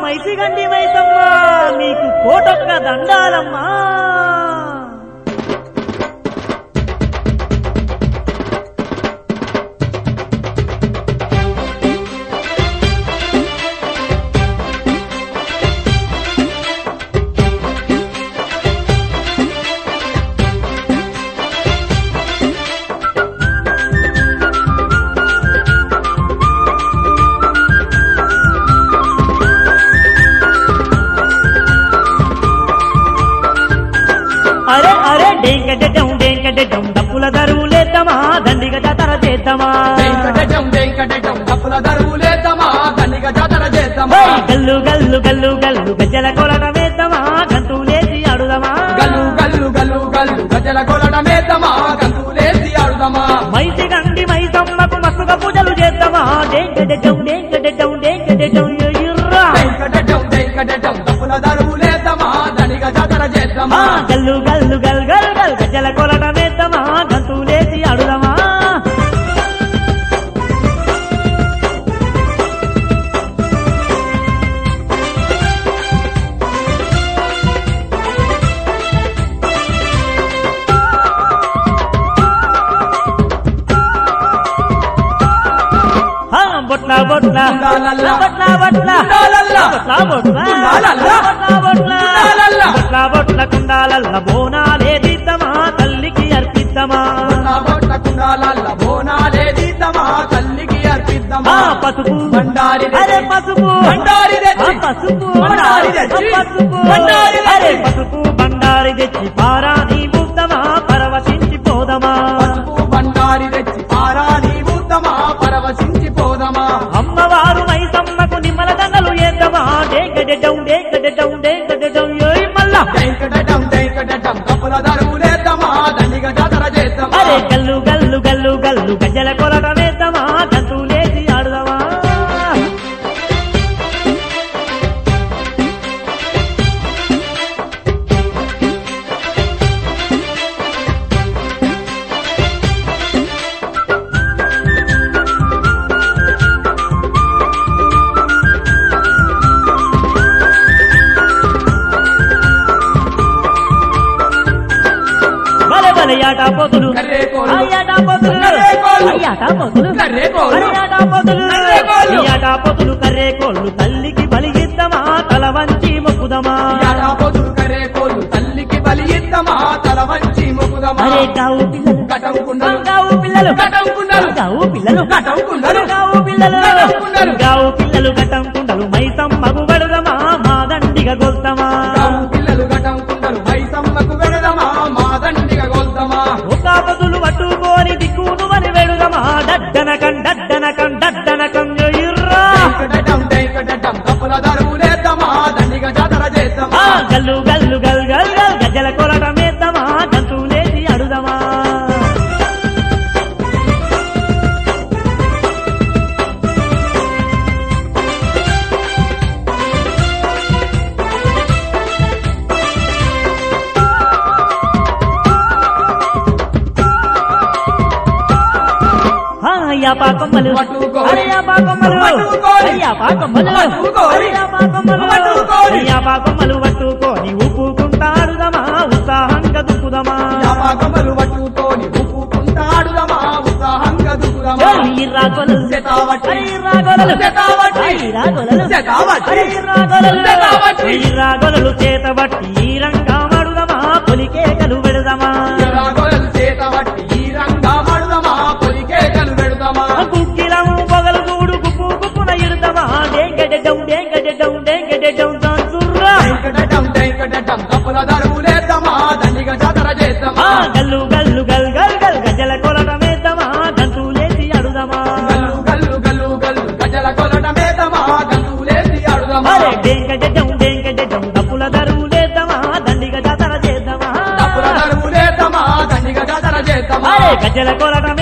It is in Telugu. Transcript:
మైసిగండి మైసమ్మ మీకు కోటొక్క దండాలమ్మా అరే అరే డేంకటం డేంకటం డప్పుల దరువులేద్దామా దండిగ జాతర చేద్దామా వెంకటజం వెంకటజం డప్పుల దరువులేద్దామా దండిగా జాతర చేద్దామా ఓయ్ గల్లు గల్లు గల్లు గల్లు గజ్జల కొలట వేద్దామా గంతులేసి ఆడుదామా గల్లు గల్లు గల్లు గల్లు గజల కొలడమేద్దామా గంతులేసి ఆడుదామా మైసి గండి మైసమ్మకు మస్తుగా పూజలు చేద్దామా డేంకటం డేంకటం డేంకటం ఎయ్యుర్రా వెంకటజం వెంకటజం డప్పుల దరువులేద్దామా దండిగా జాతర ఆ చేద్దామా గల్లు గల్లు గల్ గల్ గల్ గజ్జల కొలట వేద్దామా గంతులేసి ఆడుదామా ఆ, బొట్ల బొట్ల ఉండాలల్లా. బొట్ల బొట్ల ఉండాలల్లా. బొట్ల బొట్ల ఉండాలల్లా. బొట్ల బొట్ల ఉండాలల్లా. బొట్ల బొట్ల కుండాలల్ల బోనాలే దిద్దమా తల్లికి అర్పిద్దమా నా బొట్ట కుండాలల్ల బోనాలే తీద్దామా తల్లికి అర్పిద్దామా ఆ పసుపు బండారి తెచ్చి. అరే పసుపు బండారి తెచ్చి. ఆ పసుపు బండారి తెచ్చి. ఆ పసుపు బండారి తెచ్చి. అరే పసుపు బండారి తెచ్చి పారాని బుద్దమా పరవశించి పోదమా పసుపు బండారి తెచ్చి పారాని ఊద్దమా పరవశించి పోదమా అమ్మవారు మైసమ్మకు నిమ్మల దండలు ఏద్దమా డేంకడెడ్డం డేంకడెడ్డం డేంకడెడ్డం యోయ్ మల్లా వెంకటటం వెంకటటం కపుల దరువులేద్దామా దండిగా జాతర చేద్దామా అరే గల్లు గల్లు గల్లు గల్లు గజ్జల కొలట వేద్దామా గంతులేసి ఆడుదామా బలే బలే ఆట పోతులు కర్రే కోలు. ఆట పోతులు కర్రే కోలు. ఆట పోతులు కర్రే కోలు. అరే ఆట పోతులు కర్రే కోలు. ఈ ఆట పోతులు కర్రే కోళ్ళు తల్లికి బలి ఇద్దామా తల వంచి మొక్కుదమా యాడా పొదులు కరే కోలు తల్లికి బలి ఇద్దామా తల వంచి మొక్కుదమా అరే గావు పిల్లలు కటంకుండలు గావు పిల్లలు కటంకుండలు గావు పిల్లలు కటంకుండలు గావు పిల్లలు కటంకుండలు గావు పిల్లలు గటం కుండలు మైసం మగు పడుదమా మా దండిగా గొల్తమా గావు పిల్లలు కటంకుండలు వైసమ్మకు వెడదమా మా దండిగా గొల్దమా ఒక బదులు పట్టుకోని దిక్కును అని వెడుదమా డడ్డనకం డడ్డనకం డడ్డనకం ఇర్రా వెంకటటం వెంకటటం కపుల దరువులేద్దామా దండిగా జాతర చేద్దామా ఆ గల్లు గల్లు గల్ గల్ గల్ గజ్జల కొలటం వేద్దామా గంతులేసి అడుదమా ఆ, యాపా కొమ్మలు పట్టుకోరి. అరే యాపా కొమ్మలు పట్టుకోరి. అరే యాపా కొమ్మలు పట్టుకోరి. అరే యాపా కొమ్మలు పట్టుకోరి. యాపా కొమ్మలు పట్టుకొని ఊపుకుంటాడుదమా ఉత్సాహంగా దుక్కుదమా యాపాకములు పట్టుకొని ఉప్పుకుంటాడుదమా ఉత్సాహంగా దుకుదమా రాగొలలు శతావటి. అరే రాగొలలు శతావటి. అరే రాగొలలు శతావటి. అరే రాగొలలు శతావటి. ఈ రాగొలలు చేతబట్టి ఈ రంగా మడుదమా పొలికేకలు పెడదమా రాగోలు చేత పట్టి ఈ రంగా మడుదమా పొలికేకలు పెడదమా కుక్కిలము పొగలు చూడు గుప్పు గుప్పున ఇడదమా డేంగడెడ్డం డేంగడెడ్డం డేంగడెడ్డం దాన్సుర్రా వెంకటటం వెంకటటం కప్పుల దరువులేద్దామా దండిగా జాతర చేద్దామా ఆ గల్లు గల్లు గల్ గల్ గల్ గజల కొలటమేద్దామా గంతులేసి అడుదమా గల్లు గల్లు గల్లు గల్లు గజల కొలటమేద్దామా గంతులేసి ఆడుదామా అరే డేంగడెడ్డం డేంగడెడ్డం డప్పుల దరువులేద్దామా దండిగ జాతర చేద్దామా కప్పుల దరువులేద్దామా దండిగా జాతర చేద్దామా అరే గజ్జల కొలటం